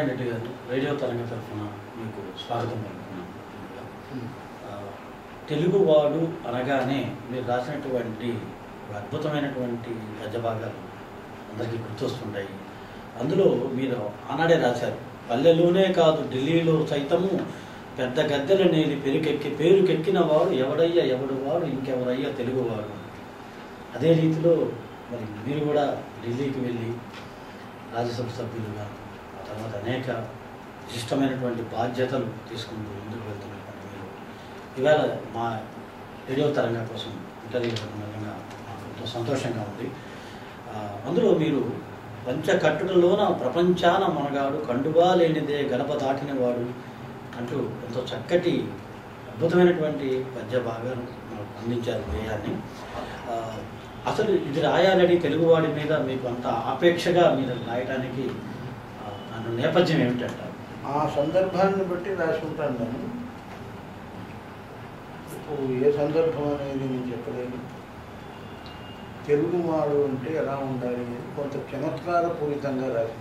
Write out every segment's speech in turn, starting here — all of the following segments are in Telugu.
నారాయణ రెడ్డి గారు రేడియో తరంగ తరఫున మీకు స్వాగతం పలుకుతున్నాను ఆ, తెలుగువాడు అనగానే మీరు రాసినటువంటి ఒక అద్భుతమైనటువంటి గద్య భాగాలు అందరికీ గుర్తొస్తుంటాయి అందులో మీరు ఆనాడే రాశారు పల్లెలోనే కాదు ఢిల్లీలో సైతము పెద్ద గద్దెల నేలి పెరుకెక్కి పేరుకెక్కిన వాడు ఎవడయ్యా ఎవడు వాడు ఇంకెవరయ్యా తెలుగువాడు అదే రీతిలో మరి మీరు కూడా ఢిల్లీకి వెళ్ళి రాజ్యసభ సభ్యులుగా ఆ తర్వాత అనేక విశిష్టమైనటువంటి బాధ్యతలు తీసుకుంటూ ముందుకు వెళ్తున్నటువంటి మీరు ఇవాళ మా రేడియో తరంగా కోసం ఇంటర్వ్యూ ఇవ్వడం నిజంగా మాకు ఎంతో సంతోషంగా ఉంది ఆ, అందులో మీరు పంచకట్టులలోన ప్రపంచాన మనగాడు కండువా లేనిదే గడప దాటిన వాడు అంటూ ఎంతో చక్కటి అద్భుతమైనటువంటి పద్య భాగాన్ని మనకు అందించారు గేయాన్ని ఆ, అసలు ఇది రాయాలని తెలుగువాడి మీద మీకు అంత ఆపేక్షగా మీరు రాయడానికి ఆ, దాని నేపథ్యం ఏమిటంటారు ఆ సందర్భాన్ని బట్టి రాసి ఉంటాను నేను ఇప్పుడు ఏ సందర్భం అనేది నేను చెప్పలేను తెలుగువాడు అంటే ఎలా ఉండాలి అనేది కొంత చమత్కారపూరితంగా రాసి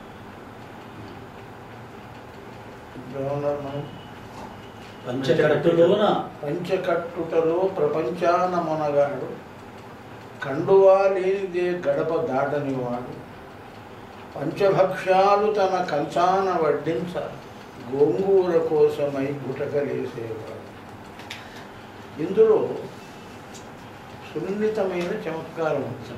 ఇప్పుడు ఏమన్నారు మనం పంచకట్టులోన పంచకట్టుటలో ప్రపంచాన మనగాడు కండువా లేనిదే గడప దాటని వాడు పంచభక్ష్యాలు తన కంచాన వడ్డించ గోంగూర కోసమై గుటకలేసేవాడు ఇందులో సున్నితమైన చమత్కారం ఉంది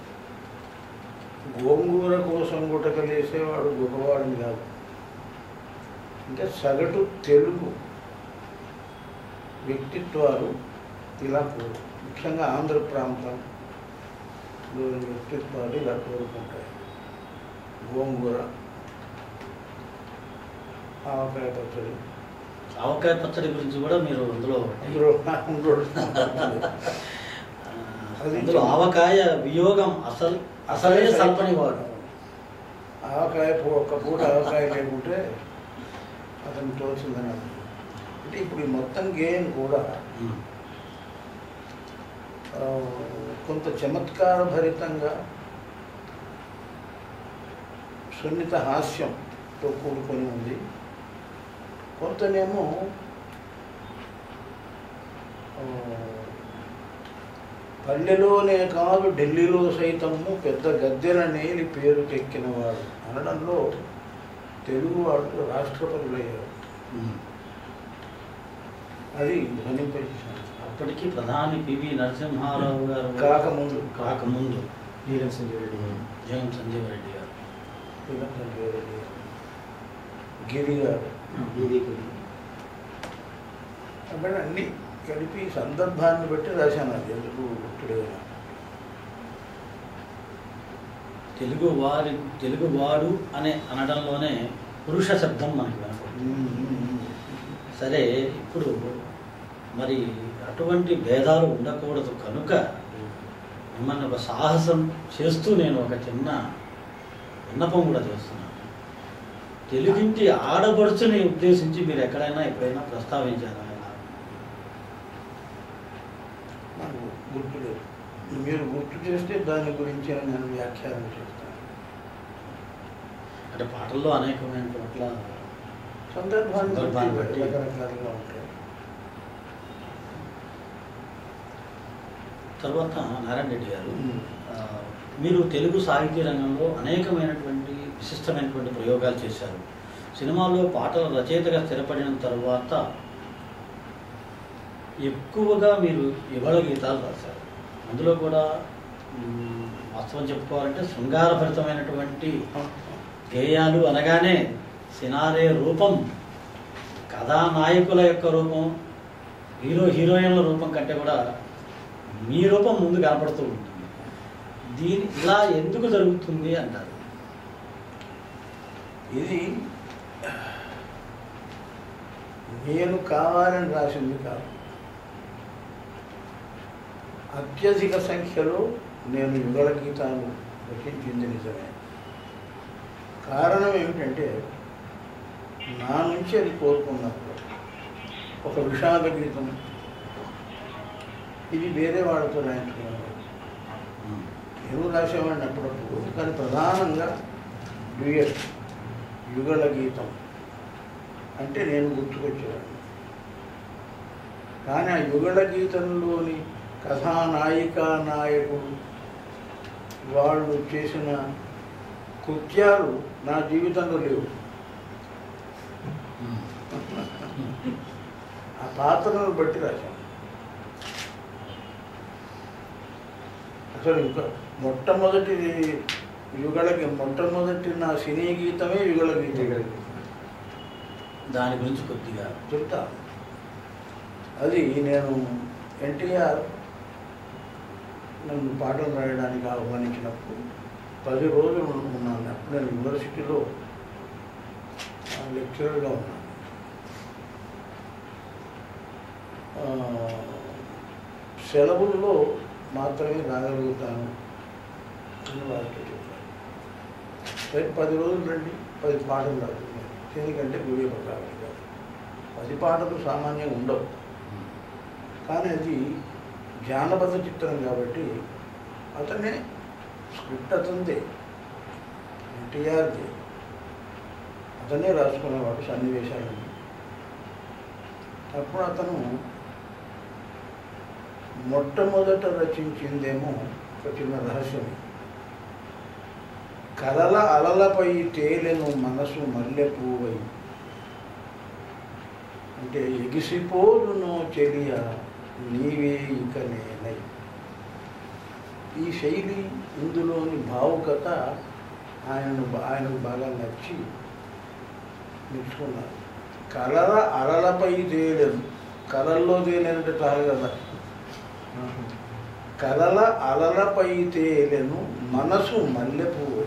గోంగూర కోసం గుటకలేసేవాడు గొప్పవాడిని కాదు అంటే సగటు తెలుగు వ్యక్తిత్వాలు ఇలా కోరు ముఖ్యంగా ఆంధ్ర ప్రాంతం వ్యక్తిత్వాలు ఇలా కోరుకుంటాయి గోంగూర ఆవకాయ పచ్చడి ఆవకాయ పచ్చడి గురించి కూడా మీరు అందులో అందులో ఉండడు. ఆ, అందులో ఆవకాయ వియోగం అసలు అసలే సల్పని వాడు ఆవకాయ పూ- ఒక్క పూట ఆవకాయ లేకుంటే అతను తోచిందని అర్థం. అంటే ఇప్పుడు ఈ మొత్తం గేమ్ కూడా ఉమ్. ఆ, కొంత చమత్కార భరితంగా సున్నిత హాస్యంతో కూడుకొని ఉంది కొంతనేమో ఆ, పల్లెలోనే కాదు ఢిల్లీలో సైతము పెద్ద గద్దెల నేలి పేరుకెక్కినవాడు అనడంలో తెలుగు వాళ్ళు రాష్ట్రపతులయ్యారు ఉమ్. అది ధ్వనింపజేశాను అప్పటికి ప్రధాని పివి నరసింహారావు గారు కాకముందు. కాకముందు నీలం సంజయ్ రెడ్డి గారు. జగన్ సంజీవ్ రెడ్డి గారు శ్రీలంకన్ రెడ్డి గారు, గిరి గారు ఇది కొద్ది. కాబట్టి అన్ని కలిపి సందర్భాన్ని బట్టి రాశాను అది ఎందుకు గుర్తులేదు నాకు. తెలుగు వారి తెలుగు వాడు అనే అనడంలోనే పురుష శబ్దం మనకి వినపడుతుంది సరే ఇప్పుడు మరి అటువంటి భేదాలు ఉండకూడదు కనుక మిమ్మల్ని ఒక సాహసం చేస్తూ నేను ఒక చిన్న విన్నపం కూడా చేస్తున్నాను తెలుగింటి ఆడపడుచుని ఉద్దేశించి మీరు ఎక్కడైనా ఎప్పుడైనా ప్రస్తావించారా ఇలా? నాకు గుర్తులేదు మీరు గుర్తు చేస్తే దాని గురించి నేను వ్యాఖ్యానం చేస్తాను అంటే పాటల్లో అనేకమైన చోట్ల సందర్భాన్ని సందర్భాన్ని బట్టి బట్టి. రకరకాలుగా ఉంటాయి తర్వాత నారాయణ రెడ్డి గారు ఉమ్. ఆ, మీరు తెలుగు సాహిత్య రంగంలో అనేకమైనటువంటి విశిష్టమైనటువంటి ప్రయోగాలు చేశారు సినిమాల్లో పాటల రచయితగా స్థిరపడిన తర్వాత ఎక్కువగా మీరు యుగళ గీతాలు రాశారు అందులో కూడా మ్, వాస్తవం చెప్పుకోవాలంటే శృంగారభరితమైనటువంటి గేయాలు అనగానే సినారే రూపం కథానాయకుల యొక్క రూపం హీరో హీరోయిన్ల రూపం కంటే కూడా మీ రూపం ముందు కనపడుతూ ఉంటుంది దీని ఇలా ఎందుకు జరుగుతుంది అంటారు ఇది నేను కావాలని రాసింది కాదు అత్యధిక సంఖ్యలో నేను యుగల గీతాలు రచించింది నిజమే కారణం ఏమిటంటే నా నుంచి అది కోరుకున్నప్పుడు ఒక విషాద గీతం ఇది వేరే వాళ్ళతో రాయించుకున్నాను నేను రాసేవాడిని అప్పుడప్పుడు కానీ ప్రధానంగా డ్యూయట్ యుగళ గీతం అంటే నేను గుర్తుకొచ్చేవాడిని కానీ ఆ యుగళ గీతంలోని కథానాయిక నాయకుడు వాళ్ళు చేసిన కృత్యాలు నా జీవితంలో లేవు ఆ పాత్రను బట్టి రాశాను అసలు ఇంకా మొట్టమొదటి యుగళకి మొట్టమొదటి నా సినీ గీతమే యుగళ గీతం దాని గురించి కొద్దిగా చెప్తా అది నేను ఎన్టీఆర్ నన్ను పాటలు రాయడానికి ఆహ్వానించినప్పుడు పది రోజులు ఉన్నాను అప్పుడు నేను యూనివర్సిటీలో లెక్చరర్గా ఉన్నాను ఆ, సెలవుల్లో మాత్రమే రాగలుగుతాను అని వాళ్ళతో చెప్పాను సరే పది రోజులు రండి పది పాటలు రాదు ఎందుకంటే వివేకం కావాలి కాదు పది పాటలు సామాన్యంగా ఉండవు కానీ అది జానపద చిత్రం కాబట్టి అతనే స్క్రిప్ట్ అతనిదే ఎన్టీఆర్ది అతనే రాసుకునేవాడు సన్నివేశాలను అప్పుడు అతను మొట్టమొదట రచించిందేమో ఒక చిన్న రహస్యం కలల అలలపై తేలెను మనసు మల్లె పువ్వై అంటే ఎగిసిపోదును చెలియ నీవే ఇక నేనై ఈ శైలి ఇందులోని భావుకత ఆయనను ఆయనకు బాగా నచ్చి మెచ్చుకున్నారు కలల అలలపై తేలెను కలల్లో తేలేనంటే చాలు కదా కలల అలలపై తేలెను మనసు మల్లెపువ్వు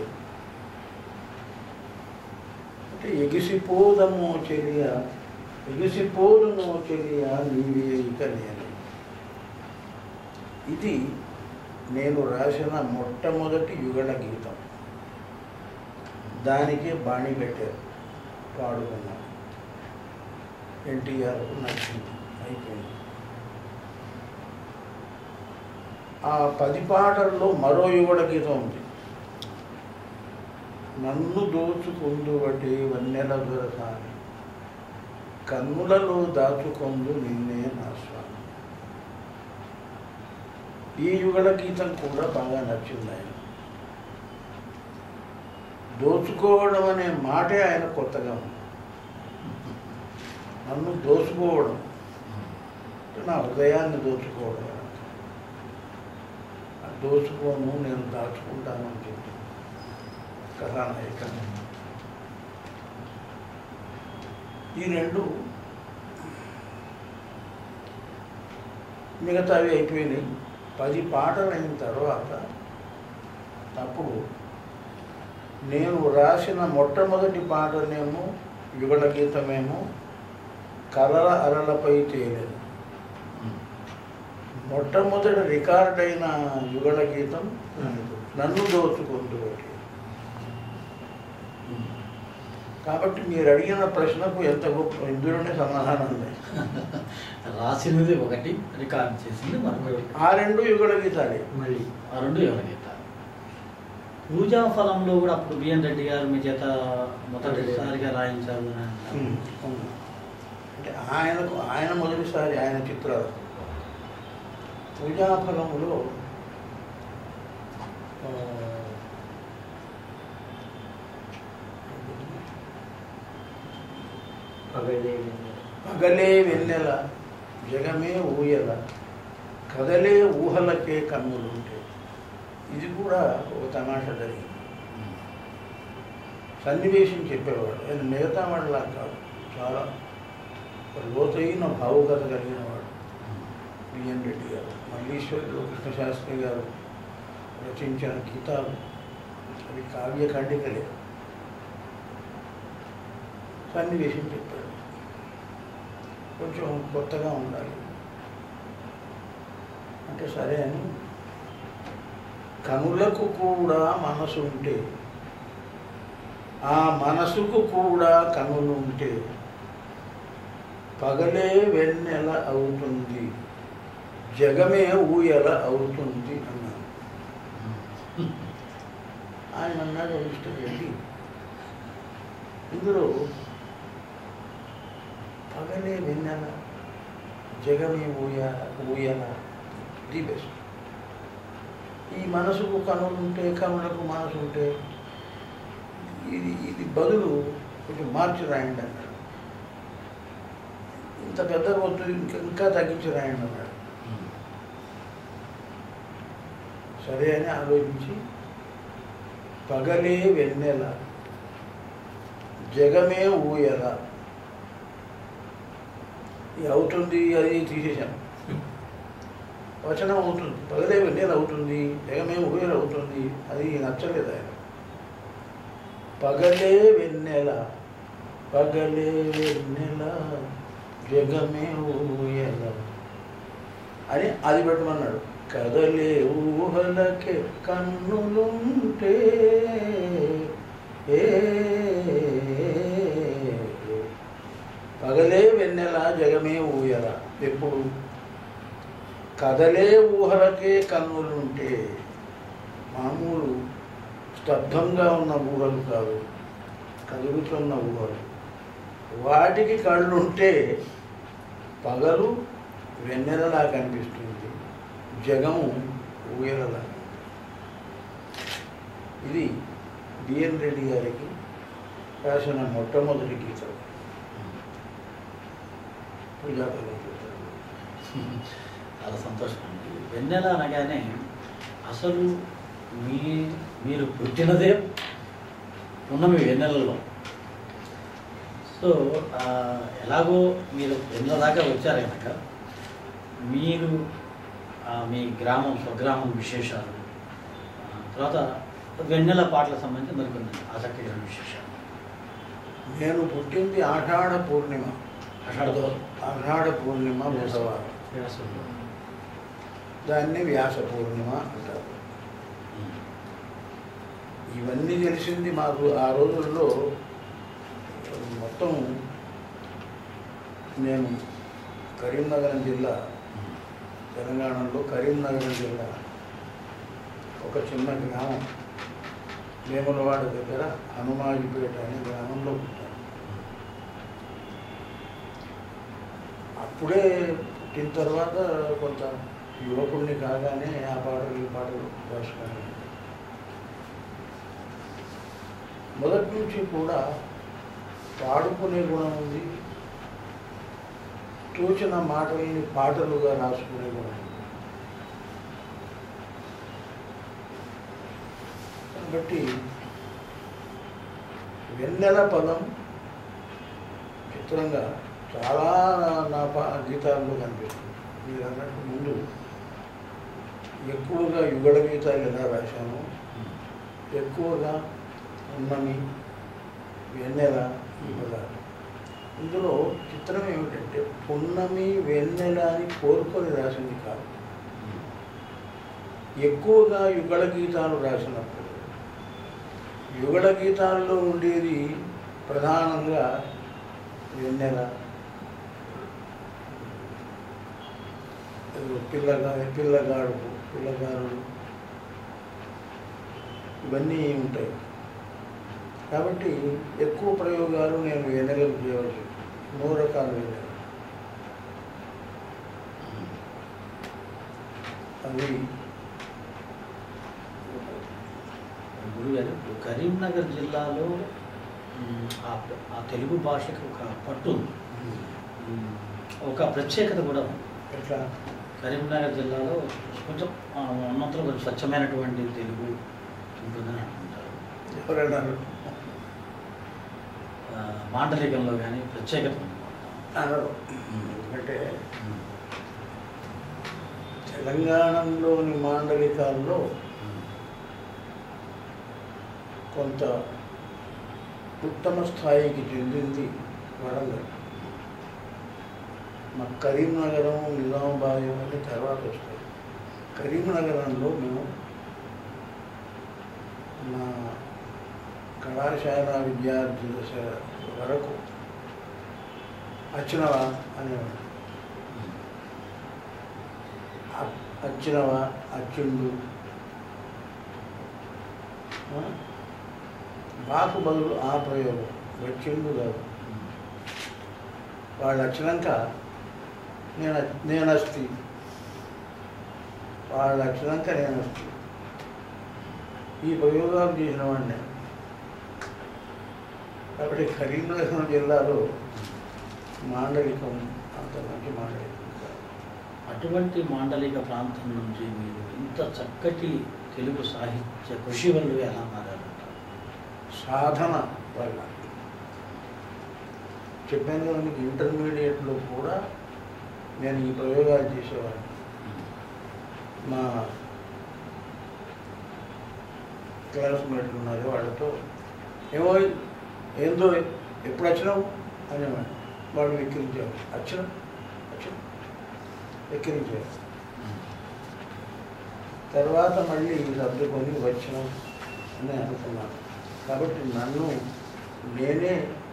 అంటే ఎగిసిపోదము చెలియ ఎగిసిపోదును చెలియ నీవే ఇక నేను ఇది నేను రాసిన మొట్టమొదటి యుగళ గీతం దానికే బాణి పెట్టారు పాడుకున్నాను ఎన్టీఆర్ నచ్చింది అయిపోయింది ఆ పది పాటల్లో మరో యుగళ గీతం ఉంది నన్ను దోచుకుందు వటి వన్నెల దొరసాని కన్నులలో దాచుకొందు నిన్నే నా స్వామి ఈ యుగళ గీతం కూడా బాగా నచ్చింది ఆయన దోచుకోవడం అనే మాటే ఆయన కొత్తగా ఉంది నన్ను దోచుకోవడం అంటే నా హృదయాన్ని దోచుకోవడం ఆ దోచుకోను నేను దాచుకుంటాను అని చెప్పి కథానాయిక ఈ రెండు మిగతావి అయిపోయినాయి పది పాటలు అయిన తర్వాత అప్పుడు నేను రాసిన మొట్టమొదటి పాటనేమో యుగళ గీతమేమో కలల అలలపై తేలేదు మొట్టమొదటి రికార్డ్ అయిన యుగళ గీతం నన్ను దోచుకుంటూ ఒకటి కాబట్టి మీరు అడిగిన ప్రశ్నకు ఎంత గొప్ప ఇందులోనే సమాధానం ఉంది రాసినది ఒకటి రికార్డ్ చేసింది మరొకటి ఆ రెండు యుగళ గీతాలే మళ్ళీ ఆ రెండు ఎవరిగీత పూజా ఫలంలో కూడా అప్పుడు బిఎన్ రెడ్డి గారు మీ చేత మొదటిసారిగా రాయించారు అని అంటారు. ఉమ్, అవును. అంటే ఆయనకు ఆయన మొదటిసారి ఆయన చిత్రాలు పూజాఫలములో ఆ, పగలే పగలే వెన్నెల జగమే ఊయల కదలే ఊహలకే కన్నులుంటే ఇది కూడా ఒక తమాషా జరిగింది సన్నివేశం చెప్పేవాడు ఆయన మిగతా వాడిలా కాదు చాలా ఒక లోతైన భావుకత కలిగిన వాడు బిఎన్ రెడ్డి గారు మల్లీశ్వరుడు కృష్ణశాస్త్రి గారు రచించిన గీతాలు అవి కావ్య ఖండికలే సన్నివేశం చెప్పాడు కొంచెం కొత్తగా ఉండాలి అంటే సరే అని కనులకు కూడా మనసు ఉంటే ఆ మనసుకు కూడా కనులు ఉంటే పగలే వెన్నెల అవుతుంది జగమే ఊయల అవుతుంది అన్నాడు ఆయన అన్నాడు ఇష్టం ఏంటి ఇందులో పగలే వెన్నెల జగమే ఊయ ఊయల ది బెస్ట్ ఈ మనసుకు కనులు ఉంటే కనులకు మనసు ఉంటే ఇది ఇది బదులు కొంచెం మార్చి రాయండి అన్నాడు ఇంత పెద్ద వద్దు ఇంకా ఇంకా తగ్గించి రాయండి అన్నాడు సరే అని ఆలోచించి పగలే వెన్నెల జగమే ఊయల ఇది అవుతుంది అది తీసేశాను వచనం అవుతుంది పగలే వెన్నెల అవుతుంది జగమే ఊయల అవుతుంది అది నచ్చలేదు ఆయన పగలే వెన్నెల పగలే వెన్నెల జగమే ఊయల అని అది పెట్టమన్నాడు కదలే ఊహలకే కన్నులుంటే ఏ పగలే వెన్నెల జగమే ఊయల ఎప్పుడు కదలే ఊహలకే కన్నులుంటే మామూలు స్తబ్దంగా ఉన్న ఊహలు కాదు కదులుతున్న ఊహలు వాటికి కళ్ళుంటే పగలు వెన్నెలలా కనిపిస్తుంది జగము ఊయలలా ఇది బిఎన్ రెడ్డి గారికి రాసిన మొట్టమొదటి గీతం పూజాపల్లి గీతం చాలా సంతోషం అండి వెన్నెల అనగానే అసలు మీ మీరు పుట్టినదే ఉన్నమి వెన్నెలలో సో ఆ, ఎలాగో మీరు వెన్నెల దాకా వచ్చారు కనుక మీరు ఆ, మీ గ్రామం స్వగ్రామం విశేషాలు ఆ, తర్వాత వెన్నెల పాటలకు సంబంధించి మరికొన్ని ఆసక్తికరమైన విశేషాలు నేను పుట్టింది ఆషాఢ పూర్ణిమ ఆషాఢ పూర్ణిమ. ఆషాఢ పూర్ణిమ బుధవారం దాన్ని వ్యాస పూర్ణిమ అంటారు ఇవన్నీ తెలిసింది మాకు ఆ రోజుల్లో మొత్తం నేను కరీంనగరం జిల్లా తెలంగాణలో కరీంనగరం జిల్లా ఒక చిన్న గ్రామం వేములవాడ దగ్గర హనుమాజిపేట అనే గ్రామంలో పుట్టాను అప్పుడే పుట్టిన తర్వాత కొంత యువకుడిని కాగానే ఆ పాటలు ఈ పాటలు రాసుకున్నాను మొదటి నుంచి కూడా పాడుకునే గుణం ఉంది తోచిన మాటల్ని పాటలుగా రాసుకునే గుణం ఉంది కాబట్టి వెన్నెల పదం చిత్రంగా చాలా నా- నా పా గీతాల్లో కనిపిస్తుంది మీరు అన్నట్టు ముందు ఎక్కువగా యుగళ గీతాలు ఎలా రాశాను ఎక్కువగా ఉన్నమి వెన్నెల ఈ పదాలు ఇందులో చిత్రం ఏమిటంటే పున్నమి వెన్నెల అని కోరుకొని రాసింది కాదు ఎక్కువగా యుగళ గీతాలు రాసినప్పుడు యుగళ గీతాల్లో ఉండేది ప్రధానంగా వెన్నెల ఏదో పిల్లగా పిల్లగాడు పిల్లగారుడు ఇవన్నీ ఉంటాయి కాబట్టి ఎక్కువ ప్రయోగాలు నేను వెన్నెలకు చేయవలసి మూడు రకాల వెన్నెల అవి గురుగారు ఇప్పుడు కరీంనగర్ జిల్లాలో మ్, ఆ ఆ తెలుగు భాషకు ఒక పట్టు ఉంది. మ్, ఒక ప్రత్యేకత కూడా ఉంది ఎట్లా కరీంనగర్ జిల్లాలో కొంచెం ఆ, ఉన్నంతలో కొంచెం స్వచ్ఛమైనటువంటి తెలుగు ఉంటుందని అంటుంటారు ఎవరన్నారు ఆ, మాండలికంలో కానీ ప్రత్యేకత ఉంది అనరు ఎందుకంటే మ్, తెలంగాణలోని మాండలికాల్లో మ్, కొంత ఉత్తమ స్థాయికి చెందింది వరంగల్ మా కరీంనగరం నిజామాబాద్ ఇవన్నీ తర్వాత వస్తాయి కరీంనగరంలో మేము మా కళాశాల విద్యార్థి దశ వరకు అచ్చినవా అనేవాడు అ- అచ్చినవా అచ్చిండు ఆ? బాకు బదులు ఆ ప్రయోగం వచ్చిండు కాదు వాళ్ళు వచ్చినాక నేను నేను వస్తే వాళ్ళు వచ్చినాక నేను వస్తే ఈ ప్రయోగాలు చేసిన వాడిని కాబట్టి కరీంనగర్ జిల్లాలో మాండలికం అంత మంచి మాండలికం కాదు. అటువంటి మాండలిక ప్రాంతం నుంచి మీరు ఇంత చక్కటి తెలుగు సాహిత్య కృషి వల్ల ఎలా మారారంటారు సాధన వల్ల చెప్పాను కదా మీకు ఇంటర్మీడియట్లో కూడా నేను ఈ ప్రయోగాలు చేసేవాడిని మా క్లాస్మేట్లు ఉన్నారు వాళ్ళతో ఏమో ఏందో ఎప్పుడు వచ్చినావు అనేవాడు వాడు వెక్కిరించాడు వచ్చిన వచ్చిన వెక్కిరించాడు తర్వాత మళ్ళీ సర్దుకొని వచ్చినాం అని అనుకున్నాను కాబట్టి నన్ను నేనే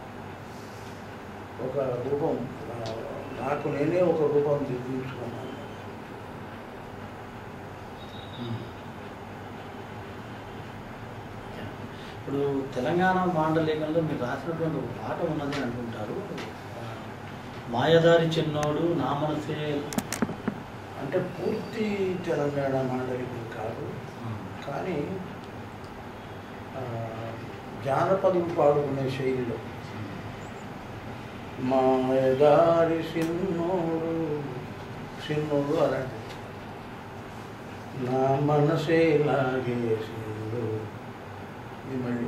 ఒక రూపం ఆ, నాకు నేనే ఒక రూపం దిద్దించుకున్నాను ఇప్పుడు తెలంగాణ మాండలికంలో మీరు రాసినటువంటి ఒక పాట ఉన్నది అని అంటుంటారు ఆ, మాయదారి చిన్నోడు నా మనసే అంటే పూర్తి తెలంగాణ మాండలికం కాదు కానీ ఆ, జానపదం పాడుకునే శైలిలో మాయదారి సిన్నోడు సిన్నోడు అలాంటి నా మనసే లాగేసిండు ఇది మళ్ళీ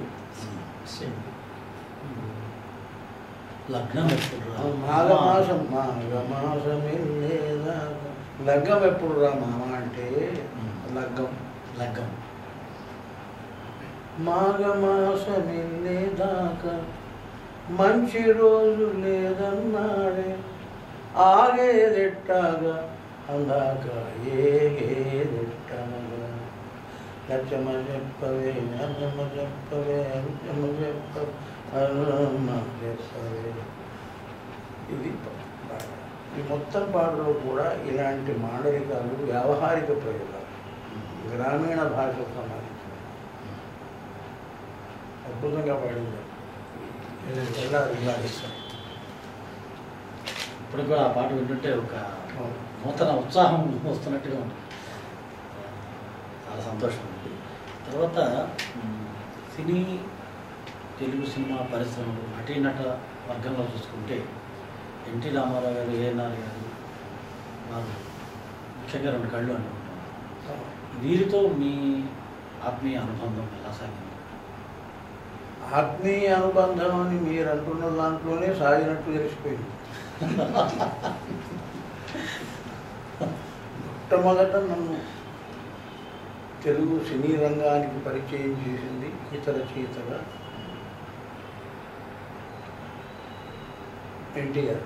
లగ్నం ఎప్పుడు రా? మాఘమాసం మాఘమాసం లేదా లగ్గం ఎప్పుడు రా మామ అంటే లగ్గం లగ్గం మాఘమాసం దాకా మంచి రోజు లేదన్నాడే ఆగేదెట్టాగా అందాక ఏగేదెట్టాగా లచ్చమ చెప్పవే అన్నమ్మ చెప్పవే అన్నమ్మ చెప్పవే అన్నమ్మ చెప్పవే ఇది పాట ఈ మొత్తం పాటలో కూడా ఇలాంటి మాండలికాలు వ్యావహారిక ప్రయోగాలు గ్రామీణ భాషకు సంబంధించిన అద్భుతంగా పాడింది ఎలా ఇలా ఇస్తారు ఇప్పుడు కూడా ఆ పాట వింటుంటే ఒక నూతన ఉత్సాహం వస్తున్నట్టుగా ఉంది చాలా సంతోషం ఉంది తర్వాత మ్, సినీ తెలుగు సినిమా పరిశ్రమలు నటీనట వర్గంలో చూసుకుంటే ఎన్టీ రామారావు గారు ఏఎన్ఆర్ గారు వారు ముఖ్యంగా రెండు కళ్ళు అనుకుంటున్నాను వీరితో మీ ఆత్మీయ అనుబంధం ఎలా సాగింది ఆత్మీయ అనుబంధం అని మీరు అంటున్న దాంట్లోనే సాగినట్టు తెలిసిపోయింది మొట్టమొదట నన్ను తెలుగు సినీ రంగానికి పరిచయం చేసింది ఇతర రచయితగా ఎన్టీఆర్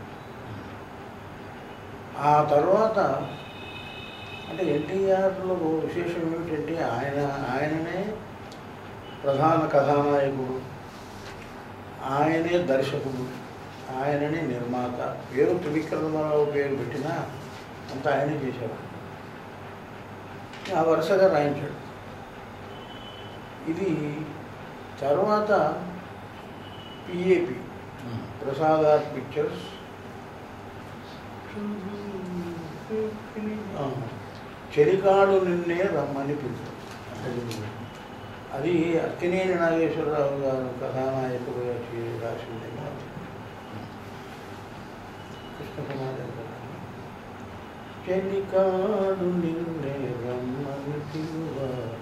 ఆ తర్వాత అంటే ఎన్టీఆర్లో విశేషం ఏమిటంటే ఆయన ఆయననే ప్రధాన కథానాయకుడు ఆయనే దర్శకుడు ఆయననే నిర్మాత పేరు త్రివిక్రమరావు పేరు పెట్టినా అంతా ఆయనే చేసేవాడు ఆ వరుసగా రాయించాడు ఇది తర్వాత పిఏపి మ్, ప్రసాద్ ఆర్ట్ పిక్చర్స్ ఆ, చెలికాడు నిన్నే రమ్మని పిలుపు అది అక్కినేని నాగేశ్వరరావు గారు కథానాయకుడుగా చే- రాసింది కృష్ణకుమార్ గారు. చెలికాడు నిన్నే రమ్మని పిలువ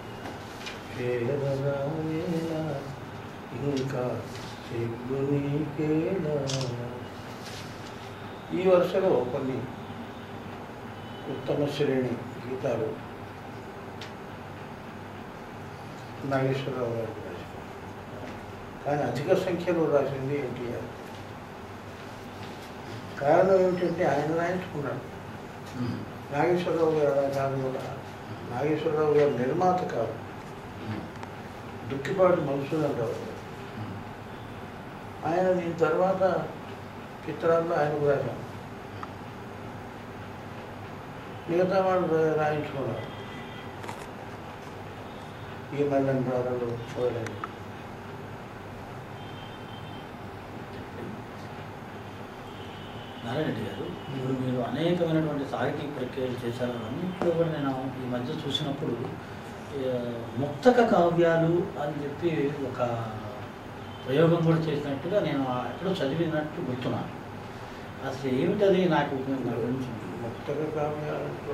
చేరరావేలా ఇంకా సిగ్గు నీకేలా ఈ వరుసలో కొన్ని ఉత్తమ శ్రేణి గీతాలు నాగేశ్వరరావు గారు రాశారు కానీ అధిక సంఖ్యలో రాసింది ఎన్టీఆర్ కారణం ఏమిటంటే ఆయన రాయించుకున్నాడు మ్, నాగేశ్వరరావు గారు అలా కాదు కూడా నాగేశ్వరరావు గారు నిర్మాత కాదు మ్, దుక్కిపాటి మధుసూదన్ రావు గారు మ్. ఆయన దీని తర్వాత చిత్రాల్లో ఆయనకు రాశాను మిగతా వాళ్ళు రా- రాయించుకున్నారు ఈ మల్లెం రారలు మొదలైనవి నారాయణ రెడ్డి గారు ఇప్పుడు మీరు అనేకమైనటువంటి సాహితీ ప్రక్రియలు చేశారు అన్నింటిలో కూడా నేను ఈ మధ్య చూసినప్పుడు ఆ, ముక్తక కావ్యాలు అని చెప్పి ఒక ప్రయోగం కూడా చేసినట్టుగా నేను ఆ ఎక్కడో చదివినట్టు గుర్తున్నాను అసలు ఏమిటది నాకు నాకు కొంచెం ముక్తక కావ్యాలంటూ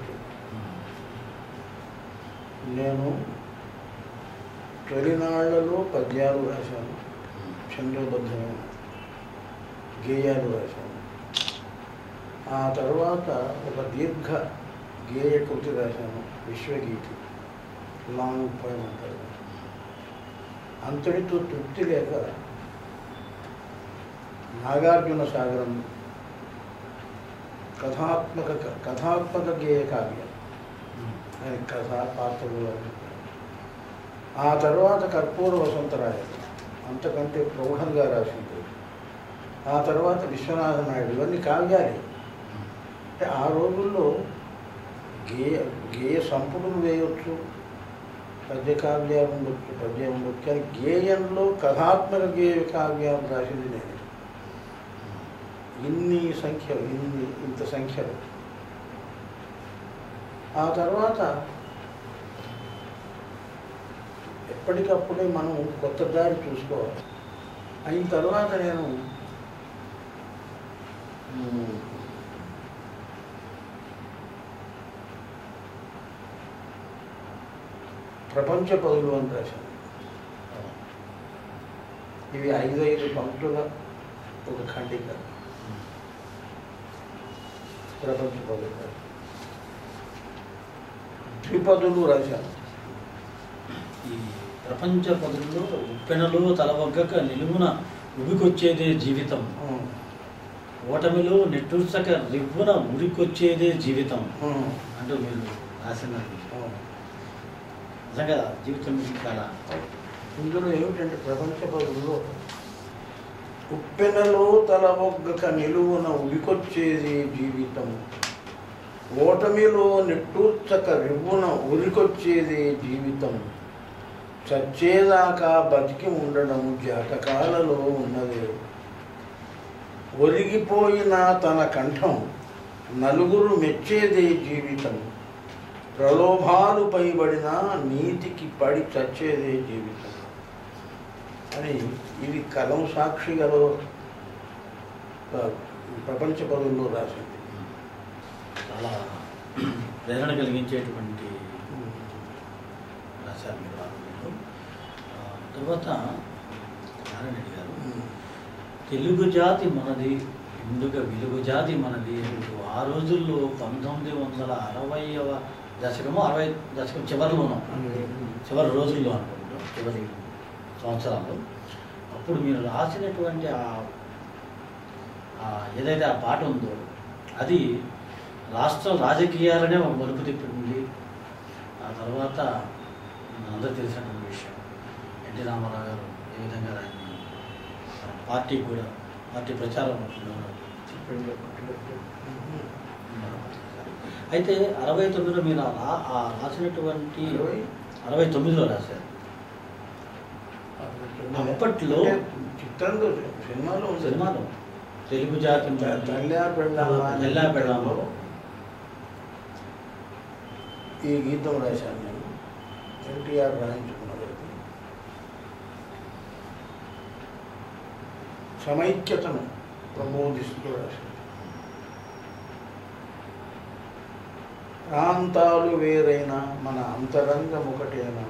నేను తొలినాళ్లలో పద్యాలు రాశాను చంద్రబద్ధమైన గేయాలు రాశాను ఆ తర్వాత ఒక దీర్ఘ గేయ కృతి రాశాను విశ్వగీతి లాంగ్ పోయం అంటారు అంతటితో తృప్తి లేక నాగార్జున సాగరం కథాత్మక కథాత్మక గేయ కావ్యం ఆయన కథ పాత్రలు అవి. ఆ తర్వాత కర్పూర వసంతరాయలు అంతకంటే ప్రౌఢంగా రాసింది ఆ తర్వాత విశ్వనాథ నాయుడు ఇవన్నీ కావ్యాలే అంటే ఆ రోజుల్లో గేయ గేయ సంపుటులు వేయొచ్చు పద్య కావ్యాలు ఉండొచ్చు పద్యం ఉండొచ్చు కానీ గేయంలో కథాత్మక గేయ కావ్యాలు రాసింది నేను ఇన్ని సంఖ్యలు ఇన్ని ఇంత సంఖ్యలు ఆ తర్వాత ఎప్పటికప్పుడే మనం కొత్త దారి చూసుకోవాలి అయిన తర్వాత నేను మ్, ప్రపంచ పదులు అని రాశాను ఇవి ఐదు ఐదు పంక్తుల ఒక ఖండిక ప్రపంచ పదులు రాశాను. ద్విపదులు రాశాను ఈ ప్రపంచ పదుల్లో ఉప్పెనలో తలవగ్గక నిలువున ఉబికొచ్చేదే జీవితం ఉమ్, ఓటమిలో నిట్టూర్చక రివ్వున ఉరికొచ్చేదే జీవితం ఉమ్, అంటూ మీరు రాసినది ఉమ్. నిజంగా జీవితం చాలా ఇందులో ఏమిటంటే ప్రపంచ పదుల్లో ఉప్పెనలో తల ఒగ్గక నిలువున ఉరికొచ్చేది జీవితం ఓటమిలో నిట్టూర్చక రివ్వున ఉరికొచ్చేది జీవితం చచ్చేదాకా బతికి ఉండడం జాతకాలలో ఉన్నదే ఒరిగిపోయిన తన కంఠం నలుగురు మెచ్చేదే జీవితం ప్రలోభాలు పైబడిన నీతికి పడి చచ్చేదే జీవితం అని ఇది కలం సాక్షి గల ప్రపంచ పదుల్లో రాసింది చాలా ప్రేరణ కలిగించేటువంటి రాశారు మీరు ఆ రోజుల్లో. ఆ, తర్వాత నారాయణ రెడ్డి గారు తెలుగు జాతి మనది ఇందుక వెలుగు జాతి మనది అంటూ ఆ రోజుల్లో పంతొమ్మిది వందల అరవైవ దశకము అరవై దశకం చివరిలోనూ చివరి రోజుల్లో అనుకుంటాం చివరి సంవత్సరాల్లో అప్పుడు మీరు రాసినటువంటి ఆ ఆ ఏదైతే ఆ పాట ఉందో అది రాష్ట్ర రాజకీయాలనే ఒక మలుపు తిప్పింది ఆ తర్వాత అందరూ తెలిసినటువంటి విషయం ఎన్టీ రామారావు గారు ఏ విధంగా దాన్ని తన పార్టీ కూడా పార్టీ ప్రచారం అయితే అరవై తొమ్మిదిలో మీరు ఆ రా- ఆ రాసినటువంటి అరవై? అరవై తొమ్మిదిలో రాశారు అప్పట్లో చిత్రంలో సినిమాలో ఉంది. సినిమాలో తెలుగు జాతి త- తల్లా పెళ్ళామా అనే తెల్లా పెళ్ళామా గీతంలో ఈ గీతం రాశాను నేను ఎన్టీఆర్ రాయించుకున్నది అది. సమైక్యతను ప్రబోధిస్తూ రాశాను ప్రాంతాలు వేరైనా మన అంతరంగం ఒకటేనా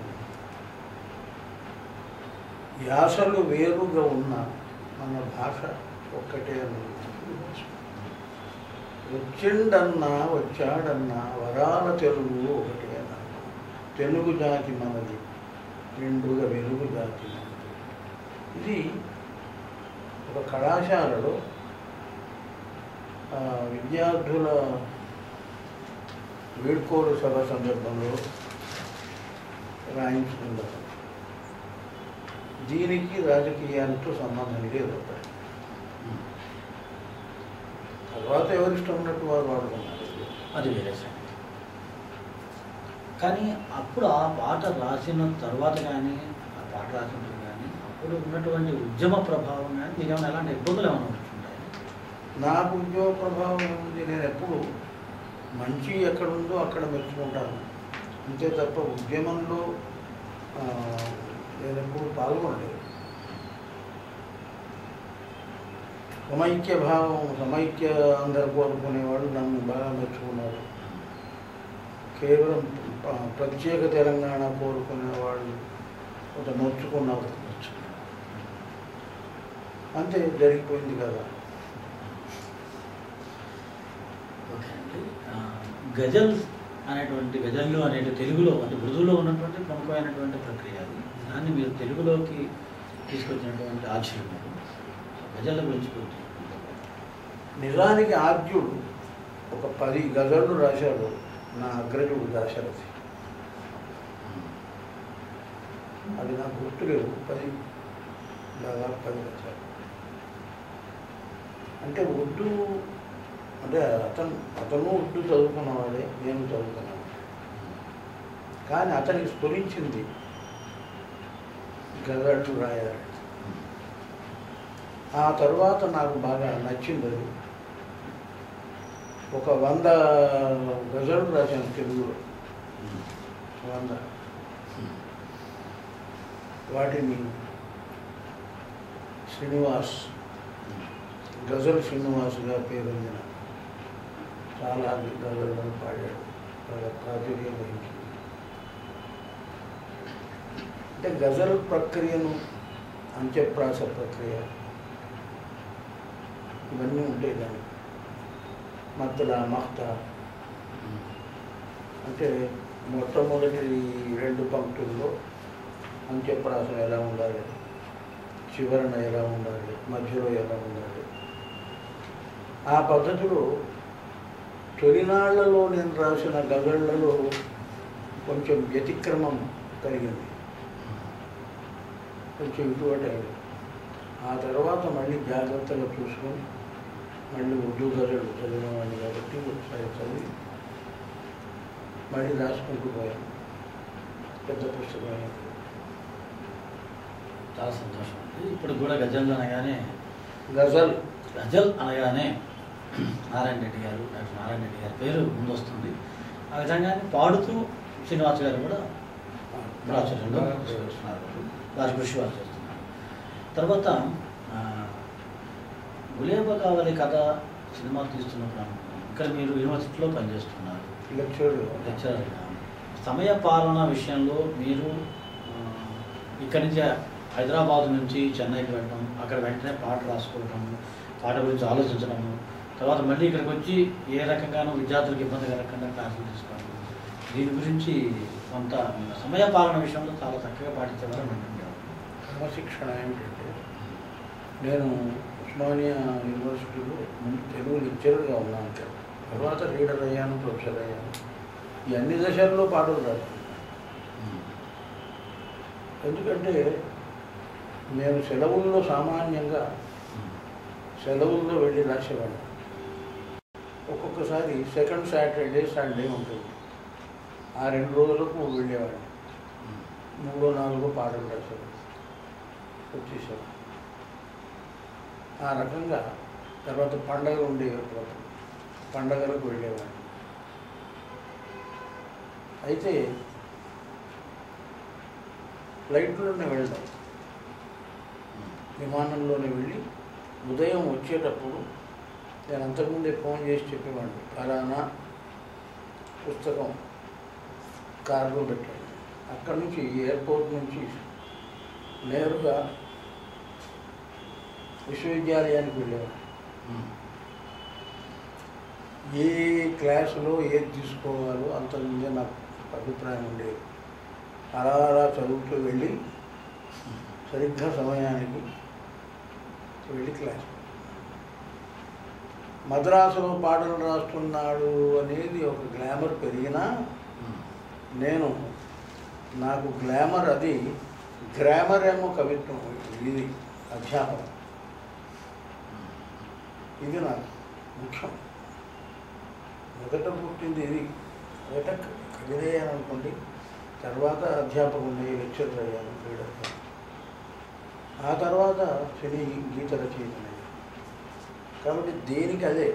యాసలు వేరుగా ఉన్న మన భాష ఒక్కటే అన్నది వచ్చిండన్నా వచ్చాడన్నా వరాల తెలుగు ఒకటే అన్నా తెలుగు జాతి మనది నిండుగా వెలుగు జాతి మనది ఇది ఒక కళాశాలలో ఆ, విద్యార్థుల వీడ్కోలు సభ సందర్భంలో రాయించుకున్నారు దీనికి రాజకీయాలతో సంబంధం లేదు అక్కడ తర్వాత ఎవరిష్టం ఉన్నట్టు వారు వాడుకున్నారు అది వేరే సంగతి కానీ అప్పుడు ఆ పాట రాసిన తర్వాత కానీ ఆ పాట రాసినప్పుడు కానీ అప్పుడు ఉన్నటువంటి ఉద్యమ ప్రభావం కానీ మీకు ఏమైనా ఎలాంటి ఇబ్బందులు ఏమైనా ఉంటుంటాయి నాకు ఉద్యోగ ప్రభావం ఏముంది నేను ఎప్పుడు మంచి ఎక్కడుందో అక్కడ మెచ్చుకుంటాను అంతే తప్ప ఉద్యమంలో ఆ, నేను ఎప్పుడు పాల్గొనలేదు సమైక్య భావం సమైక్య అందరు కోరుకునేవాళ్ళు నన్ను బాగా మెచ్చుకున్నారు కేవలం ప- ప్రత్యేక తెలంగాణ కోరుకునే వాళ్ళు కొంత నొచ్చుకున్నారు అంతే జరిగిపోయింది కదా ఓకే అండి ఆ, గజల్ అనేటువంటి గజల్లు అనేటి తెలుగులో అంటే ఉర్దూలో ఉన్నటువంటి ప్రముఖమైనటువంటి ప్రక్రియ అది దాన్ని మీరు తెలుగులోకి తీసుకొచ్చినటువంటి ఆశ్చర్యం అది. గజల్ల గురించి కొంచెం నిజానికి ఆద్యుడు ఒక పది గజళ్ళు రాశాడు నా అగ్రజుడు దాశరథి అది నాకు గుర్తులేవు పది దాదాపు పది రాశాడు అంటే ఉర్దూ అంటే అతను అతను ఉర్దూ చదువుకున్నవాడే నేను చదువుకున్నాను కానీ అతనికి స్ఫురించింది గజళ్ళు రాయాలి ఆ తర్వాత నాకు బాగా నచ్చింది అది ఒక వంద గజలు రాశాను తెలుగులో వంద వాటిని శ్రీనివాస్ గజల్ శ్రీనివాస్గా పేరొందిన చాలా గజలను పాడాడు చాలా ప్రాచుర్యం వహించింది అంటే గజల్ ప్రక్రియను అంత్యప్రాస ప్రక్రియ ఇవన్నీ ఉంటాయి దానికి మద్దల మహ్త అంటే మొట్టమొదటి రెండు పంక్తుల్లో అంత్యప్రాసం ఎలా ఉండాలి చివరన ఎలా ఉండాలి మధ్యలో ఎలా ఉండాలి ఆ పద్ధతిలో తొలినాళ్లలో నేను రాసిన గజళ్లలో కొంచెం వ్యతిక్రమం కలిగింది కొంచెం ఇటువంటి అయింది ఆ తర్వాత మళ్ళీ జాగ్రత్తగా చూసుకొని మళ్ళీ ఉర్దూ గజలు చదివినవాడిని కాబట్టి ఒకసారి చదివి మళ్ళీ రాసుకుంటూ పోయాను పెద్ద పుస్తకం అయింది చాలా సంతోషం అండి ఇప్పుడు కూడా గజల్ అనగానే గజల్ గజల్ అనగానే నారాయణ రెడ్డి గారు డాక్టర్ నారాయణ రెడ్డి గారి పేరు ముందొస్తుంది ఆ విధంగానే పాడుతూ శ్రీనివాస్ గారు కూడా ప్రాచుర్యంలో వస్తున్నారు వారి కృషి వారు చేస్తున్నారు తర్వాత ఆ, గులేబ కావలి కథ సినిమా తీస్తున్నప్పుడు ఇక్కడ మీరు యూనివర్సిటీలో పనిచేస్తున్నారు లెక్చర్ లెక్చరర్గా సమయ పాలన విషయంలో మీరు ఆ, ఇక్కడి నుంచి హైదరాబాద్ నుంచి చెన్నైకి వెళ్ళడం అక్కడ వెంటనే పాట రాసుకోవడం పాట గురించి ఆలోచించడము తర్వాత మళ్ళీ ఇక్కడికి వచ్చి ఏ రకంగానూ విద్యార్థులకు ఇబ్బంది కలగకుండా క్లాసులు తీసుకోవడం దీని గురించి కొంత సమయ పాలన విషయంలో చాలా చక్కగా పాటించేవారు అంటుండేవారు క్రమశిక్షణ ఏమిటంటే నేను ఉస్మానియా యూనివర్సిటీలో ముందు తెలుగు లెక్చరర్గా ఉన్నాను ఇక్కడ. తర్వాత రీడర్ అయ్యాను ప్రొఫెసర్ అయ్యాను ఈ అన్ని దశల్లో పాటలు రాశాను ఎందుకంటే నేను సెలవుల్లో సామాన్యంగా సెలవుల్లో వెళ్ళి రాసేవాడిని ఒక్కొక్కసారి సెకండ్ సాటర్డే సండే ఉంటుంది ఆ రెండు రోజులకు వెళ్ళేవాడిని మూడో నాలుగో పాటలు రాసేవాడిని వచ్చేసాడు ఆ రకంగా తర్వాత పండగ ఉండేవి అప్పుడప్పుడు పండగలకు వెళ్ళేవాడిని అయితే ఫ్లైట్లోనే వెళ్ళడం విమానంలోనే వెళ్ళి ఉదయం వచ్చేటప్పుడు నేను అంతకుముందే ఫోన్ చేసి చెప్పేవాడిని ఫలానా పుస్తకం కారులో పెట్టాను అక్కడి నుంచి ఎయిర్పోర్ట్ నుంచి నేరుగా విశ్వవిద్యాలయానికి వెళ్ళేవాడిని ఏ క్లాసులో ఏది తీసుకోవాలో అంతకుముందే నాకు అభిప్రాయం ఉండేది అలా అలా చదువుతూ వెళ్ళి సరిగ్గా సమయానికి వెళ్ళి క్లాస్ మద్రాసులో పాటలు రాస్తున్నాడు అనేది ఒక గ్లామర్ పెరిగినా నేను నాకు గ్లామర్ అది గ్రామర్ ఏమో కవిత్వం ఇది అధ్యాపనం ఇది నాకు ముఖ్యం మొదట పుట్టింది ఇది మొదట కవిదయ్యాను అనుకోండి తర్వాత అధ్యాపకుడిని లెక్చరర్ అయ్యాను లీడర్ ఆ తర్వాత సినీ గీత రచయితనయ్యాను కాబట్టి దేనికి అదే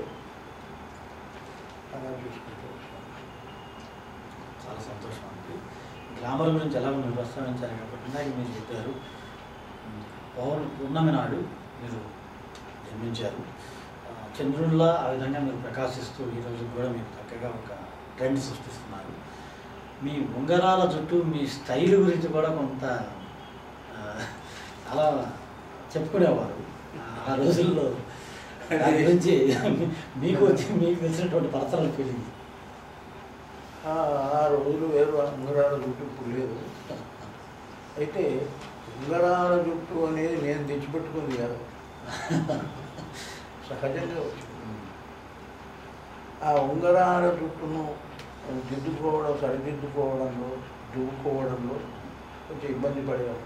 అలా చూసుకుంటూ వస్తాం. చాలా సంతోషం అండి గ్లామర్ గురించి ఎలా మీరు ప్రస్తావించారు కాబట్టి ఇందాక మీరు చెప్పారు ఉమ్, పౌర్ పూర్ణమి నాడు మీరు జన్మించారు ఆ, చంద్రుల్లా ఆ విధంగా మీరు ప్రకాశిస్తూ ఈరోజు కూడా మీరు చక్కగా ఒక ట్రెండ్ సృష్టిస్తున్నారు మీ ఉంగరాల చుట్టూ మీ స్టైల్ గురించి కూడా కొంత ఆ, చాలా చెప్పుకునేవారు ఆ రోజుల్లో దాని గురించి మీకు వచ్చి మీకు తెలిసినటువంటి పర్సనల్ ఫీలింగ్ ఆ ఆ రోజులు వేరు ఆ ఉంగరాల జుట్టు ఇప్పుడు లేదు అయితే ఉంగరాల జుట్టు అనేది నేను తెచ్చిపెట్టుకుంది కాదు సహజంగా వచ్చింది ఆ ఉంగరాల జుట్టును దిద్దుకోవడం సరిదిద్దుకోవడంలో దువ్వుకోవడంలో కొంచెం ఇబ్బంది పడేవాడు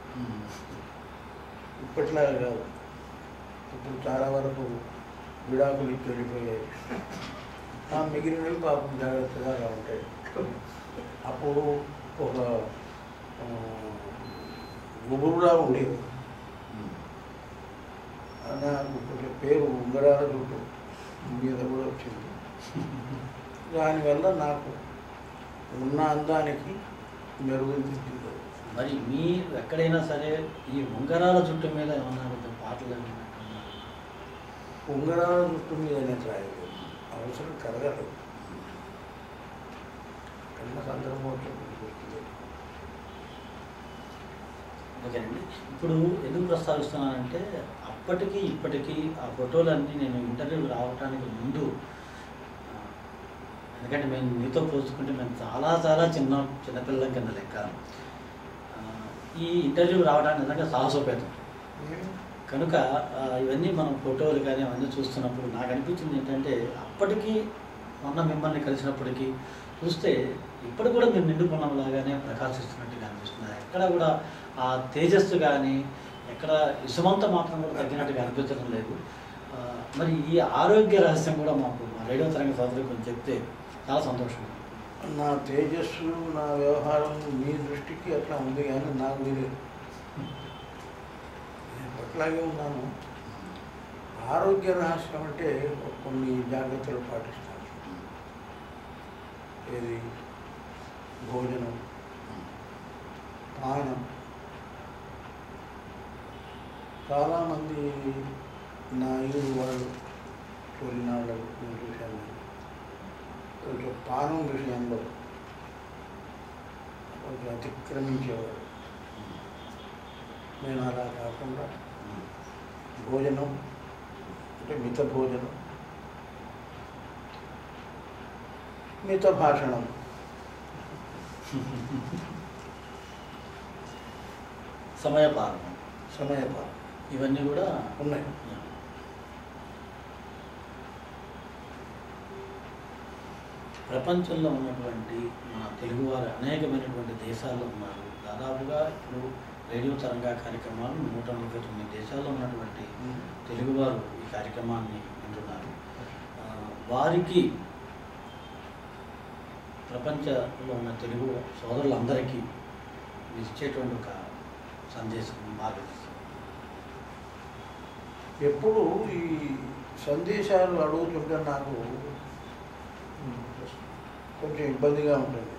ఇప్పట్లాగా కాదు ఇప్పుడు చాలా వరకు విడాకులు ఇచ్చి వెళ్ళిపోయాయి ఆ మిగిలినవి పాపం జాగ్రత్తగా ఉంటాయి అప్పుడు ఒక ఆ, గుబురులా ఉండేది నాకు కొంచెం పేరు ఉంగరాల జుట్టు మీద కూడా వచ్చింది దానివల్ల నాకు ఉన్న అందానికి మెరుగుదిద్దింది మరి మీరు ఎక్కడైనా సరే ఈ ఉంగరాల చుట్టూ మీద ఏమన్నా కొంచెం పాటలు ఏమన్నా వింటున్నారా? ఉంగరాల జుట్టు మీద నేను రాయలేదు అవసరం కలగదు కన్న సందర్భం వచ్చినప్పుడు గుర్తులేదు. ఓకేనండి ఇప్పుడు ఎందుకు ప్రస్తావిస్తున్నానంటే అప్పటికి ఇప్పటికీ ఆ ఫోటోలన్నీ నేను ఇంటర్వ్యూకి రావడానికి ముందు ఆ, ఎందుకంటే మేము మీతో పోల్చుకుంటే మేము చాలా చాలా చిన్న చిన్నపిల్లల కింద లెక్క ఆ, ఈ ఇంటర్వ్యూకి రావడానికి నిజంగా సాహసోపేతం కనుక ఆ, ఇవన్నీ మనం ఫోటోలు కానీ అవన్నీ చూస్తున్నప్పుడు నాకు అనిపించింది ఏంటంటే అప్పటికి మొన్న మిమ్మల్ని కలిసినప్పటికీ చూస్తే ఇప్పుడు కూడా మీరు నిండుకున్నలాగానే ప్రకాశిస్తున్నట్టుగా అనిపిస్తుంది ఎక్కడ కూడా ఆ తేజస్సు కానీ ఎక్కడ ఇసుమంత మాత్రం కూడా తగ్గినట్టుగా అనిపించడం లేదు ఆ, మరి ఈ ఆరోగ్య రహస్యం కూడా మాకు మా రేడియో తరంగ సోదరు కొంచెం చెప్తే చాలా సంతోషం నా తేజస్సు నా వ్యవహారం మీ దృష్టికి అట్లా ఉంది కానీ నాకు తెలియదు నేను అట్లాగే ఉన్నాను ఆరోగ్య రహస్యం అంటే కొన్ని జాగ్రత్తలు పాటిస్తాను ఏది భోజనం పానం చాలామంది నా ఇరు వాళ్ళు తొలినాళ్ళు నేను చూశాను కొంచెం పానం విషయంలో కొంచెం అతిక్రమించేవాడు నేను అలా కాకుండా భోజనం అంటే మిత భోజనం మిత భాషణం సమయపాలన సమయపాలన ఇవన్నీ కూడా ఉన్నాయి ప్రపంచంలో ఉన్నటువంటి మన తెలుగువారు అనేకమైనటువంటి దేశాల్లో ఉన్నారు దాదాపుగా ఇప్పుడు రేడియో తరంగా కార్యక్రమాలు నూట నలభై తొమ్మిది దేశాల్లో ఉన్నటువంటి తెలుగువారు ఈ కార్యక్రమాన్ని వింటున్నారు ఆ, వారికి ప్రపంచంలో ఉన్న తెలుగు సోదరులందరికీ మీరు ఇచ్చేటువంటి ఒక సందేశం మార్గదర్శనం ఎప్పుడు ఈ సందేశాలు అడుగుతుంటే నాకు కొంచెం ఇబ్బందిగా ఉంటుంది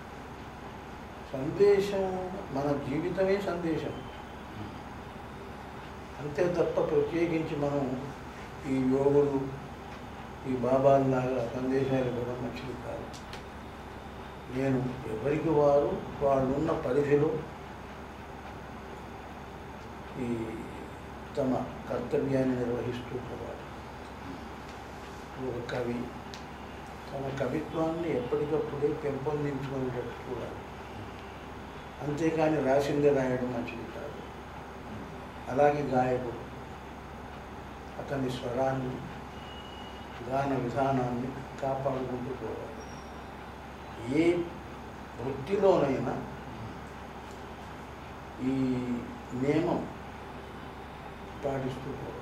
సందేశం మన జీవితమే సందేశం అంతే తప్ప ప్రత్యేకించి మనం ఈ యోగులు ఈ బాబాల్లాగా సందేశాలు కూడా మంచిది కాదు నేను ఎవరికి వారు వాళ్ళున్న పరిధిలో ఈ తమ కర్తవ్యాన్ని నిర్వహిస్తూ పోవాలి ఒక కవి తన కవిత్వాన్ని ఎప్పటికప్పుడే పెంపొందించుకునేటట్టు చూడాలి అంతేకాని రాసిందే రాయడం మంచిది కాదు అలాగే గాయకుడు అతని స్వరాన్ని గాన విధానాన్ని కాపాడుకుంటూ పోవాలి ఏ వృత్తిలోనైనా ఈ నియమం పాటిస్తూ పోవాలి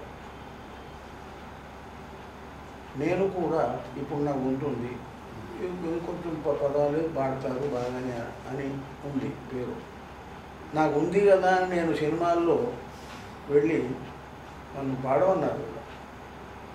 నేను కూడా ఇప్పుడు నాకు ఉంటుంది కొంచెం ప- పదాలు పాడతారు బాగానే అని ఉంది పేరు నాకు ఉంది కదా అని నేను సినిమాల్లో వెళ్ళి నన్ను పాడమన్నారు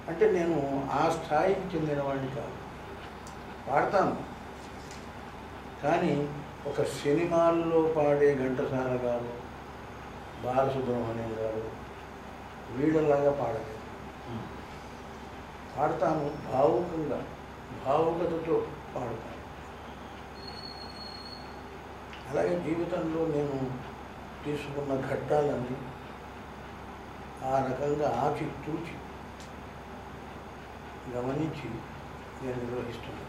అంటే నేను ఆ స్థాయికి చెందిన వాడిని కాదు పాడతాను కానీ ఒక సినిమాల్లో పాడే ఘంటసాల గారు బాలసుబ్రహ్మణ్యం గారు వీళ్ళలాగా పాడలేదు ఉమ్. పాడతాను భావుకంగా భావుకతతో పాడతాను అలాగే జీవితంలో నేను తీసుకున్న ఘట్టాలన్నీ ఆ రకంగా ఆచి తూచి గమనించి నేను నిర్వహిస్తున్నాను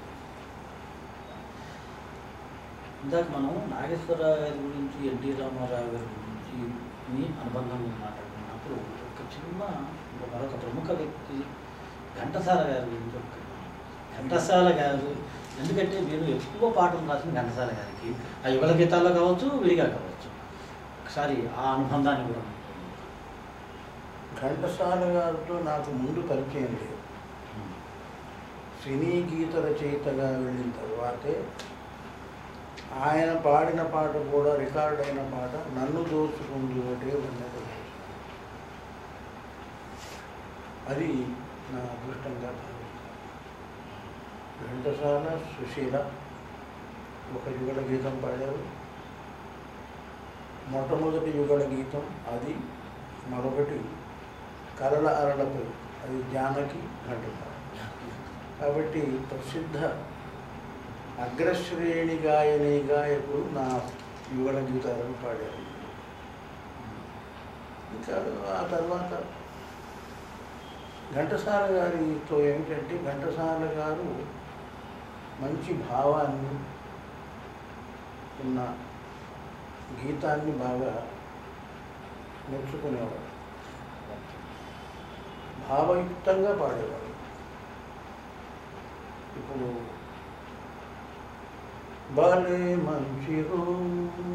ఇందాక మనం నాగేశ్వరరావు గారి గురించి ఎన్టీ రామారావు గారి గురించి మీ అనుబంధం మాట్లాడుకున్నప్పుడు ఒక చిన్న ఒక మరొక ప్రముఖ వ్యక్తి ఘంటసాల గారి గురించి ఒక ఘంటసాల గారు ఎందుకంటే మీరు ఎక్కువ పాటలు రాసిన ఘంటసాల గారికి ఆ యుగల గీతాల్లో కావచ్చు విడిగా కావచ్చు ఒకసారి ఆ అనుబంధాన్ని కూడా ఘంటసాల గారితో నాకు ముందు పరిచయం లేదు సినీ గీత రచయితగా వెళ్ళిన తర్వాతే ఆయన పాడిన పాట కూడా రికార్డ్ అయిన పాట నన్ను దోచుకుంది ఒకటే ఉన్నది అది నా అదృష్టంగా భావిస్తాను ఘంటసాల సుశీల ఒక యుగళ గీతం పాడారు మొట్టమొదటి యుగళ గీతం అది మరొకటి కరల అరలపై అది జానకి ఘంటసాల కాబట్టి ప్రసిద్ధ అగ్రశ్రేణి గాయని గాయకుడు నా యుగళ గీతాలను పాడారు ఇంకా ఆ తర్వాత ఘంటసాల గారితో ఏమిటంటే ఘంటసాల గారు మంచి భావాన్ని ఉన్న గీతాన్ని బాగా మెచ్చుకునేవాడు భావయుక్తంగా పాడేవాడు ఇప్పుడు భలే మంచి రోజు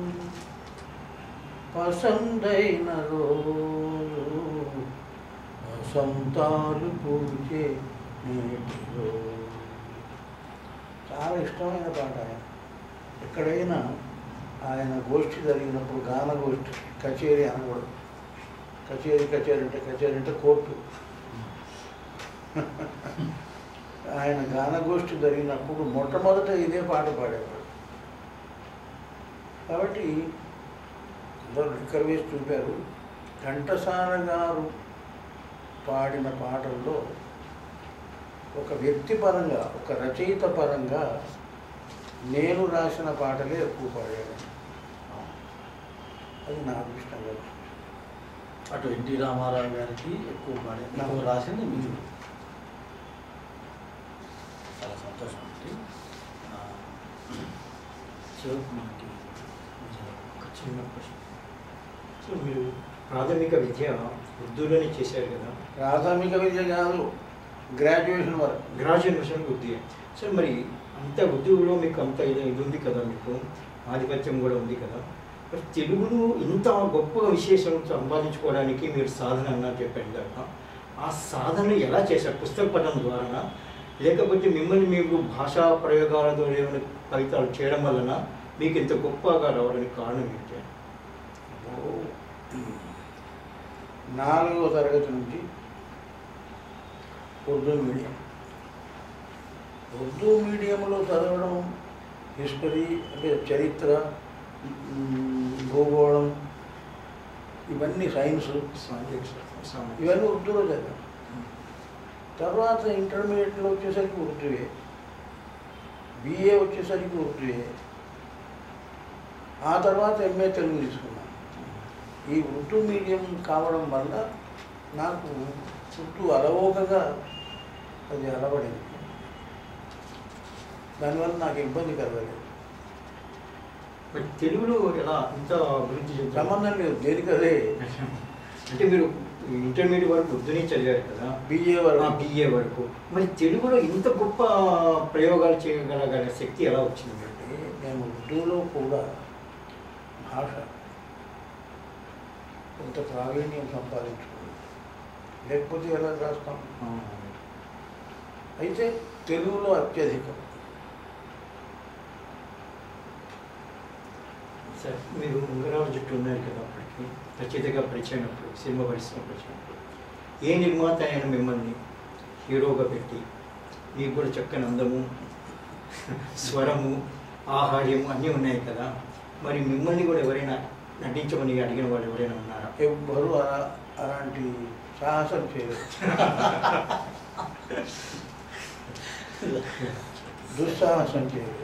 పసందైన రోజు వసంతాలు పూచే నేటి రోజు చాలా ఇష్టమైన పాట ఆయన ఎక్కడైనా ఆయన గోష్ఠి జరిగినప్పుడు గాన గోష్ఠి కచేరీ అనకూడదు కచేరీ కచేరీ అంటే కచేరీ అంటే కోర్టు ఆయన గానగోష్ఠి జరిగినప్పుడు మొట్టమొదట ఇదే పాట పాడేవాడు కాబట్టి అందరూ లిక్కర్ వేసి చూపారు ఘంటసాల గారు పాడిన పాటల్లో ఒక వ్యక్తి పరంగా ఒక రచయిత పరంగా నేను రాసిన పాటలే ఎక్కువ పాడాను అది నా అదృష్టంగా ఉంది. అటు ఎన్టీ రామారావు గారికి ఎక్కువ పాడే ఎక్కువ రాసింది మీరు చాలా సంతోషం అండి ఆ, చివరికి మనకి మీరు ఒక చిన్న ప్రశ్న సో మీరు ప్రాథమిక విద్య ఉర్దూలోనే చేశారు కదా ప్రాథమిక విద్య కాదు గ్రాడ్యుయేషన్ వరకు గ్రాడ్యుయేషన్ ఉర్దూ సో మరి అంత ఉర్దూలో మీకు అంత ఇది ఇది ఉంది కదా మీకు ఆధిపత్యం కూడా ఉంది కదా మరి తెలుగును ఇంత గొప్ప విశేషం సంపాదించుకోవడానికి మీరు సాధన అన్నారు చెప్పారు కదా ఆ సాధన ఎలా చేశారు పుస్తక పఠనం ద్వారా లేకపోతే మిమ్మల్ని మీరు భాషా ప్రయోగాల ద్వారా ఏమైనా కవితలు చేయడం వలన మీకు ఇంత గొప్పగా రావడానికి కారణం ఏంటి నాలుగవ తరగతి నుంచి ఉర్దూ మీడియం ఉర్దూ మీడియంలో చదవడం హిస్టరీ అంటే చరిత్ర మ్, భూగోళం ఇవన్నీ సైన్స్ సాంఘిక సామాజిక ఇవన్నీ ఉర్దూలో చదివాం తర్వాత ఇంటర్మీడియట్లో వచ్చేసరికి ఉర్దూయే బిఏ వచ్చేసరికి ఉర్దూయే ఆ తర్వాత ఎంఏ తెలుగు తీసుకున్నాను ఈ ఉర్దూ మీడియం కావడం వల్ల నాకు ఉర్దూ అలవోకగా అది అలవడింది దానివల్ల నాకు ఇబ్బంది కలగలేదు మరి తెలుగులో ఎలా ఇంత అభివృద్ధి చెందారు? సంబంధం లేదు దేనికి అదే అంటే మీరు ఇంటర్మీడియట్ వరకు ఉర్దూనే చదివారు కదా బిఏ వరకు బిఏ వరకు మరి తెలుగులో ఇంత గొప్ప ప్రయోగాలు చేయగలగల శక్తి ఎలా వచ్చింది మీకు? అంటే నేను ఉర్దూలో కూడా భాష కొంత ప్రావీణ్యం సంపాదించుకున్నాను లేకపోతే ఎలా రాస్తాం అయితే తెలుగులో అత్యధికం సార్ మీరు ఉంగరాల జుట్టు ఉన్నారు కదా అప్పటికి రచయితగా పరిచయమైనప్పుడు సినిమా పరిశ్రమ పరిచయమైనప్పుడు ఏ నిర్మాత అయిన మిమ్మల్ని హీరోగా పెట్టి మీకు కూడా చక్కని అందము స్వరము ఆహార్యము అన్నీ ఉన్నాయి కదా మరి మిమ్మల్ని కూడా ఎవరైనా నటించమని అడిగిన వాళ్ళు ఎవరైనా ఉన్నారా ఎవ్వరూ అలా అలాంటి సాహసం చేయలేదు దుస్సాహసం చేయలేదు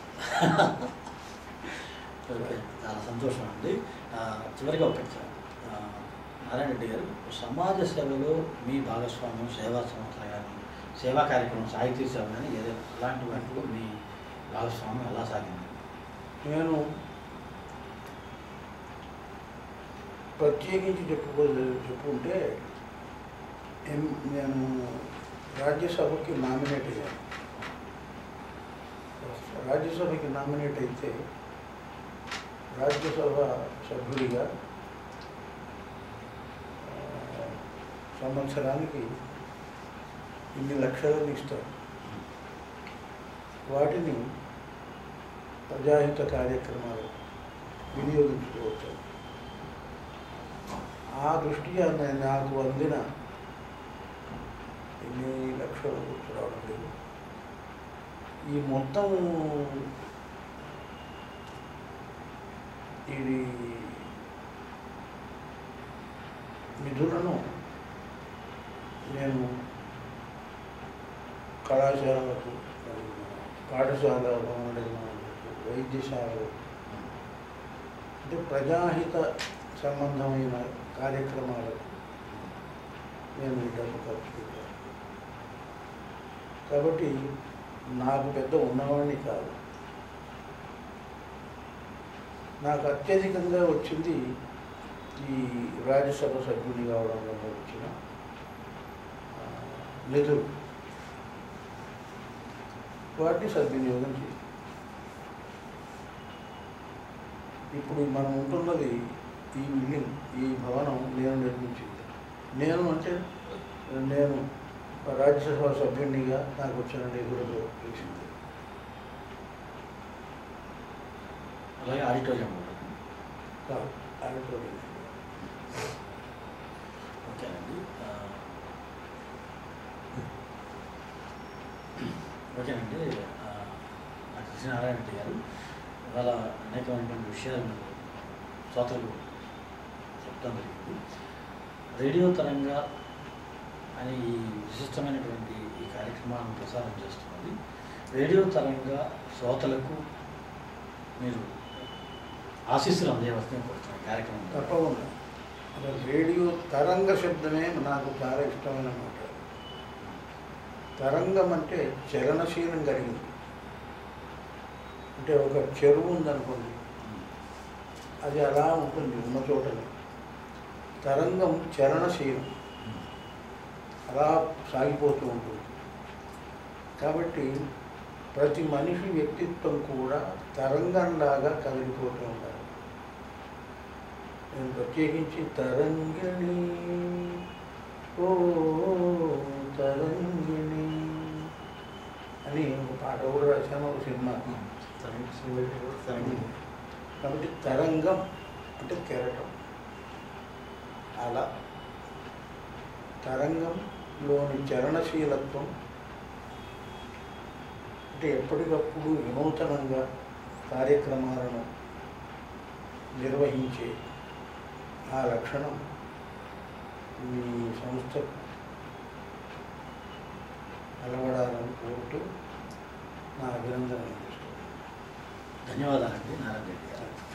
ఓకే, చాలా సంతోషం అండి ఆ, చివరిగా ఒకటి సార్ ఆ, నారాయణ రెడ్డి గారు సమాజ సేవలో మీ భాగస్వామ్యం సేవా సంస్థ కానీ సేవా కార్యక్రమం సాహితీ సేవ కానీ ఏదైనా అలాంటి వాటిలో మీ భాగస్వామ్యం ఎలా సాగింది నేను ప్రత్యేకించి చెప్పుకో చెప్పుకుంటే ఎం- నేను రాజ్యసభకి నామినేట్ అయ్యాను రాజ్యసభకి నామినేట్ అయితే రాజ్యసభ సభ్యుడిగా ఆ, సంవత్సరానికి ఇన్ని లక్షలను ఇస్తారు వాటిని ప్రజాహిత కార్యక్రమాలు వినియోగించుకోవచ్చు ఆ దృష్ట్యా నేను నాకు అందిన ఎన్ని లక్షలు గుర్తు రావడం లేదు ఈ మొత్తం ఇది నిధులను నేను కళాశాలలకు మరియు పాఠశాల భవన నిర్మాణాలకు వైద్యశాలలు అంటే ప్రజాహిత సంబంధమైన కార్యక్రమాలకు నేను ఈ డబ్బు ఖర్చు పెట్టాను కాబట్టి నాకు పెద్ద ఉన్నవాడిని కాదు నాకు అత్యధికంగా వచ్చింది ఈ రాజ్యసభ సభ్యుని కావడం వల్ల వచ్చిన ఆ, నిధులు వాటిని సద్వినియోగం చేయాలి ఇప్పుడు మనం ఉంటున్నది ఈ బిల్డింగ్ ఈ భవనం నేను నిర్మించింది నేను అంటే నేను రాజ్యసభ సభ్యునిగా నాకు వచ్చిన నిధులతో చేసింది అలాగే ఆడిటోరియం కూడా కాదు ఆడిటోరియం ఓకేనండి ఆ, ఓకేనండి ఆ, నాకు తెలిసిన నారాయణ రెడ్డి గారు ఇవాళ అనేకమైనటువంటి విషయాలు మీరు శ్రోతలకు చెప్తాం జరిగింది రేడియో తరంగా అని ఈ విశిష్టమైనటువంటి ఈ కార్యక్రమాలను ప్రసారం చేస్తున్నది రేడియో తరంగా శ్రోతలకు మీరు ఆశీస్సులు అందజేయవలసిన కోరుతున్నాను కార్యక్రమం ద్వారా. తప్పకుండా అసలు రేడియో తరంగ శబ్దమే నాకు చాలా ఇష్టమైన మాట తరంగం అంటే చలనశీలం కలిగింది అంటే ఒక చెరువు ఉందనుకోండి అది అలా ఉంటుంది ఉన్న చోటనే తరంగం చలనశీలం అలా సాగిపోతూ ఉంటుంది కాబట్టి ప్రతి మనిషి వ్యక్తిత్వం కూడా తరంగంలాగా కదిలిపోతూ ఉండాలి నేను ప్రత్యేకించి తరంగిణి ఓ తరంగిణి అని ఒక పాట కూడా రాశాను ఒక సినిమా కాబట్టి తరంగం అంటే కెరటం అలా తరంగంలోని చలనశీలత్వం అంటే ఎప్పటికప్పుడు వినూతనంగా కార్యక్రమాలను నిర్వహించే ఆ లక్షణం మీ సంస్థకు అలవడాలని కోరుతూ నా అభినందనలు చేస్తున్నాను ధన్యవాదాలండి నారాయణ రెడ్డి గారు